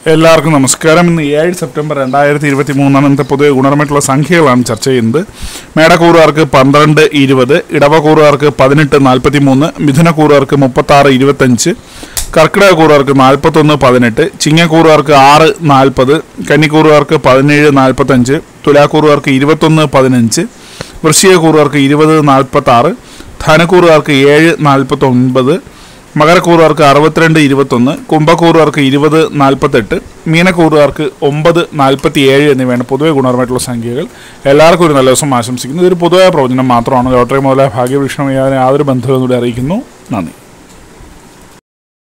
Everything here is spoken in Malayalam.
എല്ലാവർക്കും നമസ്കാരം ഇന്ന് ഏഴ് സെപ്റ്റംബർ രണ്ടായിരത്തി ഇരുപത്തി മൂന്നാണ് ഇന്നത്തെ പൊതുവെ ഗുണപരമായിട്ടുള്ള സംഖ്യകളാണ് ചർച്ച ചെയ്യുന്നത് മേടക്കൂറുകാർക്ക് പന്ത്രണ്ട് ഇരുപത് ഇടവക്കൂറുകാർക്ക് പതിനെട്ട് നാൽപ്പത്തി മൂന്ന് മിഥുനക്കൂറുകാർക്ക് മുപ്പത്തി ആറ് ഇരുപത്തഞ്ച് കർക്കിടകക്കൂറുകാർക്ക് നാൽപ്പത്തൊന്ന് പതിനെട്ട് ചിങ്ങക്കൂറുകാർക്ക് ആറ് നാൽപ്പത് കന്നിക്കൂറുകാർക്ക് പതിനേഴ് നാൽപ്പത്തഞ്ച് തുലാക്കൂറുകാർക്ക് ഇരുപത്തൊന്ന് പതിനഞ്ച് വൃശ്ചികക്കൂറുകാർക്ക് ഇരുപത് നാൽപ്പത്തി ആറ് ധനക്കൂറുകാർക്ക് ഏഴ് നാൽപ്പത്തൊൻപത് മകരക്കൂറുകാർക്ക് അറുപത്തിരണ്ട് ഇരുപത്തൊന്ന് കുംഭക്കൂറുകാർക്ക് ഇരുപത് നാൽപ്പത്തെട്ട് മീനക്കൂറുകാർക്ക് ഒമ്പത് നാൽപ്പത്തി ഏഴ് എന്നിവയാണ് പൊതുവെ ഗുണപരമായിട്ടുള്ള സംഖ്യകൾ എല്ലാവർക്കും ഒരു നല്ല ദിവസം ആശംസിക്കുന്നു ഇതൊരു പൊതുവായ പ്രവചനം മാത്രമാണ് ലോട്ടറി മുതലായ ഭാഗ്യവൃക്ഷണമായ യാതൊരു ബന്ധവും കൂടി അറിയിക്കുന്നു നന്ദി